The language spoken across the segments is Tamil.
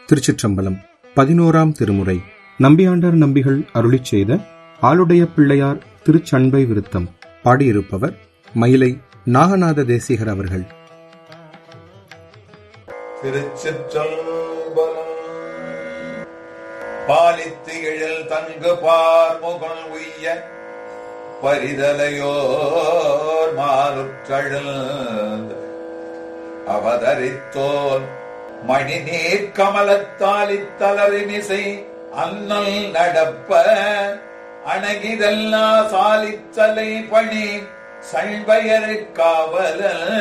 திருச்சிற்றம்பலம் பதினோராம் திருமுறை நம்பியாண்டார் நம்பிகள் அருளிச் செய்த ஆளுடைய பிள்ளையார் திருச்சண்பை விருத்தம் பாடியிருப்பவர் மயிலை நாகநாத தேசிகர் அவர்கள் திருச்சிற்றம்பலம் பாலித்து எழில் தங்கு பார்முகன் உய்ய பரிதலையோர் மாலுற்றழல் அவதரித்தோல் மணிநீர் கமலத்தாலித்தலரிமிசை அன்னல் நடப்ப அணகிதல்லா சாலித்தலை பணி சண்பயரு காவல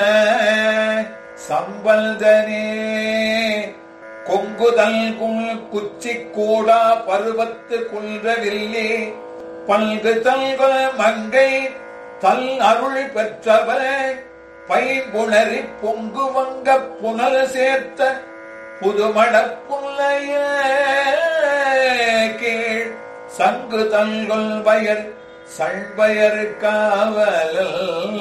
சம்பல்தனே கொங்குதல் குள் குச்சி கூடா பருவத்து குன்றவில்லே பல்கு தல்கள் மங்கை தல் அருள் பெற்றவர் பைம்புணரி பொங்கு வங்க புனல் சேர்த்த புதுமணப்புள்ளைய கீழ் சங்கு தல்கள் வயர் சண்பயர் காவலல்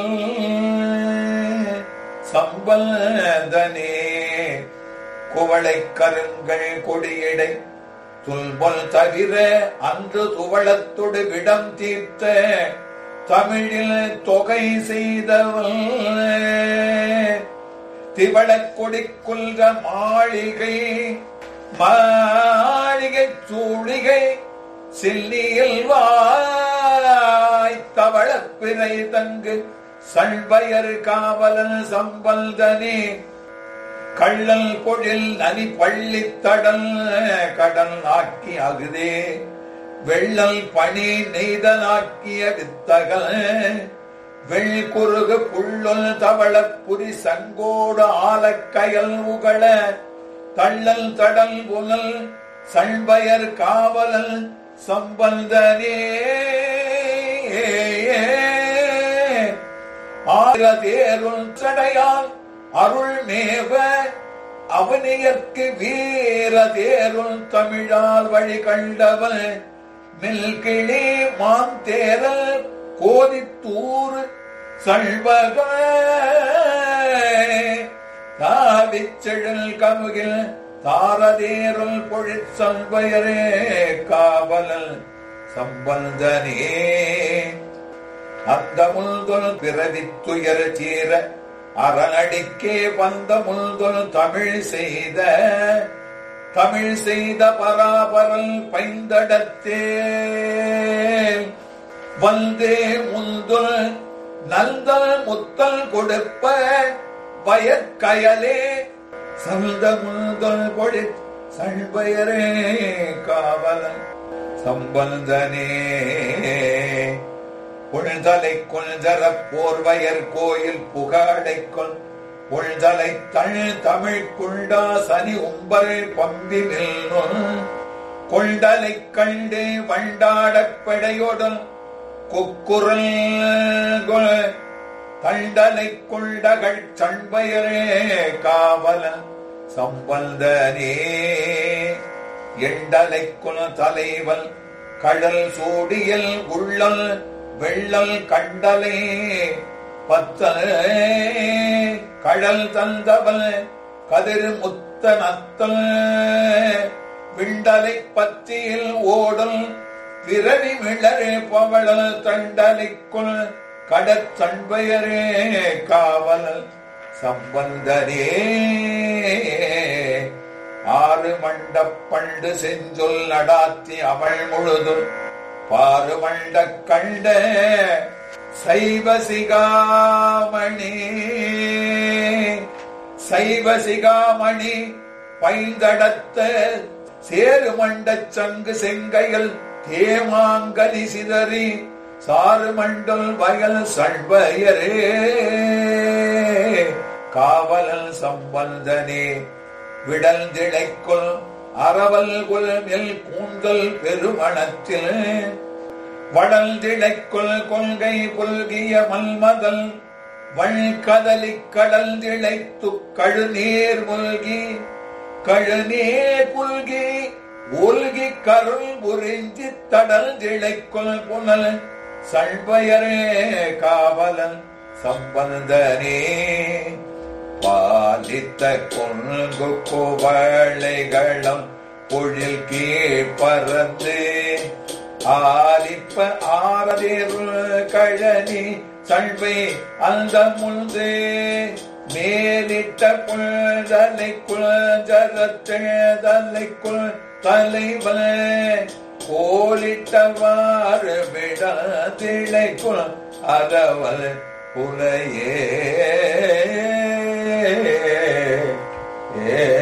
சம்பந்தனே குவளை கருங்கள் கொடியடை துல்பொல் தவிர அன்று துவளத்தொடு விடம் தீர்த்த தமிழில் தொகை செய்தவள் திவளக் கொடிக்குல்ற மாளிகை மாளிகை சூழிகை சில்லியில் வாய் தவளப் பிறை தங்கு சண்பயர் காவலன் சம்பல்தனே கள்ளல் பொழில் நனி பள்ளித்தடல் கடல் ஆக்கி அகுதே வெள்ளல் பனி நெய்தலாக்கிய வித்தகல் வெள்குருகு புள்ளொல் தவளப் புரி சங்கோடு ஆலக்கயல் உகள தள்ளல் தடல் புனல் சண்பயர் காவலல் சம்பந்தனே ஆயிரதேருள் சடையால் அருள் மேவ அவனியற்கு வீர தேருள் தமிழால் வழி கண்டவன் மில்கிளி மாந்தேரல் கோதித்தூர் சண்பக தாவிச்செழல் கமுகில் தாரதேருள் பொழிற் சண்பயரே காவலல் சம்பந்தனே அந்த முல்தொல் பிறவி துயர் தீர அரணடிக்கே வந்த முல்தொல் தமிழ் செய்த தமிழ் செய்த பராபரல் பைந்தடத்தே வந்தே முந்தொல் நல்தல் முத்தல் கொடுப்ப வயற்கயலே சந்த முந்தொல் பொழி சண்பயரே காவலன் சம்பந்தனே புழ்தலை கொள்தர போர்வயர் கோயில் புகாடைக்கொள் புழ்தலை தள் தமிழ் குண்டா சனி உம்பர் பம்பி நில்னும் கொண்டலை கண்டு வண்டாடப் பெடையோடன் கொக்குரல் தண்டலை கொண்டகள் சண்பயரே காவலன் சம்பந்தனே எண்டலை குல தலைவன் கடல் சூடியல் உள்ளல் வெள்ளல் கண்டலே பத்தல் கடல் தந்தவல் கதிர் முத்த நத்தல் விண்டலை பத்தியில் ஓடல் பிறவி மிளரே பவளல் தண்டலைக்குள் கடற்சண்பயரே காவலல் சம்பந்தனே ஆறு மண்டப்பண்டு செஞ்சொல் நடாத்தி அவள் முழுதும் பாருமண்ட கண்ட சைவ சிகாமணி சைவ சிகாமணி பைந்தடத்த சேருமண்டச் சங்கு செங்கைகள் தேமாங்கனி சிதறி சாருமண்டல் வயல் சண்பயரே காவலல் சம்பந்தனே விடல் திளைக்குள் அறவல் குல் மெல் கூந்தல் பெருமணத்தில் வடல் திளைக்குள் கொள்கை புல்கிய மல்மதல் வழ்கதலி கடல் திளைத்து கழுநீர் முல்கி கழுநீர் புல்கி ஒல்கி கருள் புரிஞ்சி தடல் திளைக்குள் புனல் சண்பயரே காவலன் சம்பந்தனே பாலித்த கொங்கு குவளைகளம் பொழில் கீழ் பறந்து ஆலிப்ப ஆரதிரு கழனி சழ்வை அந்த முந்து மேலிட்ட புழலை குழஞ்சரத்தலை குள் தலைவன் கோலிட்டவாறு விடதிளை குள் அரவல் புலையே ஏ